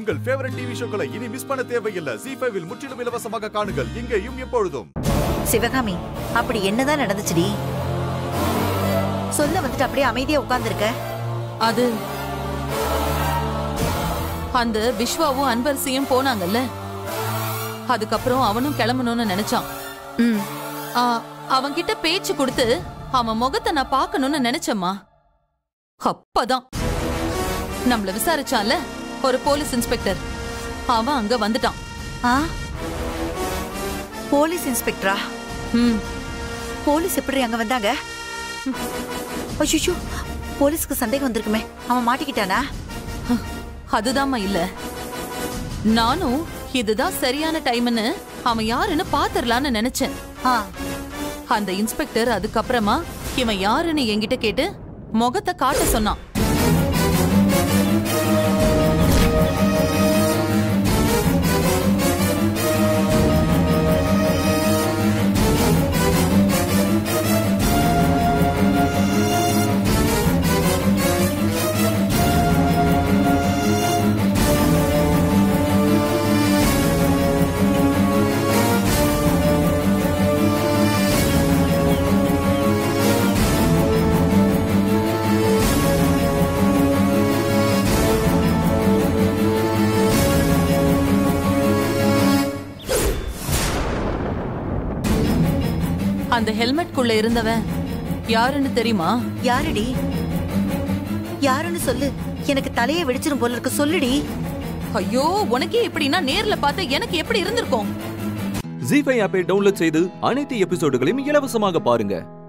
உங்கள் favourite TV ஷோக்களை இனி miss பண்ண தேவையில்லை ஜி ஃபைவில் முற்றிலும் இலவசமாக காணுங்கள் இங்கேயும் எப்பொழுதும் சிவகாமி அப்படி என்னதான் நடந்துச்சுடி சொல்ல வந்துட்டு அப்படியே அமைதியா உட்கார்ந்திருக்க அது அந்த விஸ்வாவும் அன்பரசியும் போனாங்கல்ல அதுக்கப்புறம் அவனும் கிளம்பணும்னு நினைச்சான் ம் ஆ, அவன்கிட்ட பேச்சு கொடுத்து அவன் முகத்தை நான் பார்க்கணும்னு நினைச்சேம்மா அப்பதான் நம்மள விசாரிச்சான்ல ஒரு போலீஸ் இன்ஸ்பெக்டர் அவன் அங்க வந்துட்டான் ஆ போலீஸ் இன்ஸ்பெக்டரா ம் போலீஸ் எப்படி அங்க வந்தாங்க அய்யோ போலீஸ்க்கு சந்தேகம் வந்திருக்குமே அவன் மாட்டிக்கிட்டானா அதுதாம்மா இல்ல நானும் இதுதான் சரியான டைம்னு அவன் யாருன்னு பாத்துரலான்னு நினைச்சேன் ஆ அந்த இன்ஸ்பெக்டர் அதுக்கப்புறமா இவன் யாருன்னு என்கிட்ட கேட்டு முகத்தை காட்ட சொன்னான் அந்த ஹெல்மெட்குள்ள இருந்தவன் யாருன்னு தெரியுமா யாருடி யாருன்னு சொல்லு எனக்கு தலையை வெடிச்சிரும் போல இருக்கு சொல்லுடி ஐயோ உனக்கே எப்படின்னா நேர்ல பார்த்து எனக்கு எப்படி இருந்திருக்கும் ஜி ஃபைவ் ஆப்பை டவுன்லோட் செய்து அனைத்து எபிசோடுகளையும் இலவசமாக பாருங்க